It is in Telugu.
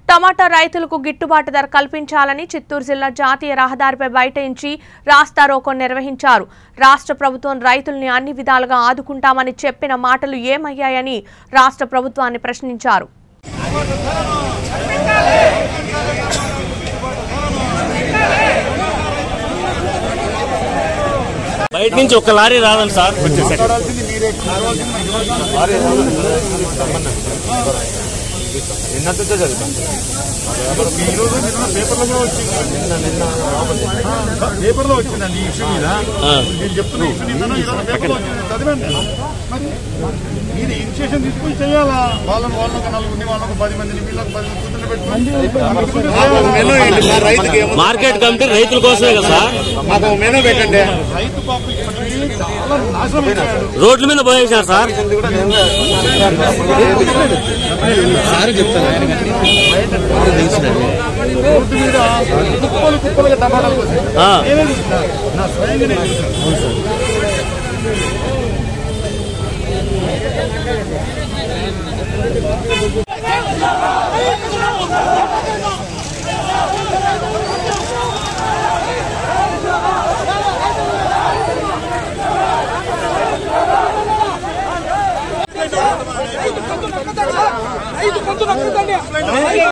టమాటా రైతులకు గిట్టుబాటు ధర కల్పించాలని చిత్తూరు జిల్లా జాతీయ రహదారిపై బైఠాయించి రాస్తా రోకో నిర్వహించారు రాష్ట్ర ప్రభుత్వం రైతుల్ని అన్ని విధాలుగా ఆదుకుంటామని చెప్పిన మాటలు ఏమయ్యాయని రాష్ట్ర ప్రభుత్వాన్ని ప్రశ్నించారు బయట నుంచి ఒక లారీ రాదండి సార్ నిన్నంతా చదువుతాను ఈరోజు నిన్న పేపర్లో కూడా వచ్చింది నిన్న నిన్న పేపర్లో వచ్చిందండి ఈ ఇష్యూ మీద నేను చెప్తున్నా ఇష్యూ నిన్న ఈరోజు పేపర్లో వచ్చింది చదివాను నేను మరి మీరు ఇనిషియేషన్ తీసుకుని చేయాలా వాళ్ళని వాళ్ళకు నలుగురిని వాళ్ళకు పది మందిని వీళ్ళకి పది మంది కూతురు పెట్టుకుని మార్కెట్ కమిటీ రైతుల కోసమే కదా సార్ మాకు మెనూ పెట్టండి రైతు పాపం ఇప్పటికీ చాలా నాశనం అయిపోయాడు రోడ్ల మీద పోయేసారు సార్ రోడ్డు మీద కుప్పలు కుప్పలుగా టమాటాలు పోసాయి ఆ. నేనే చూసిన నా స్వయంగా నేను చూసాను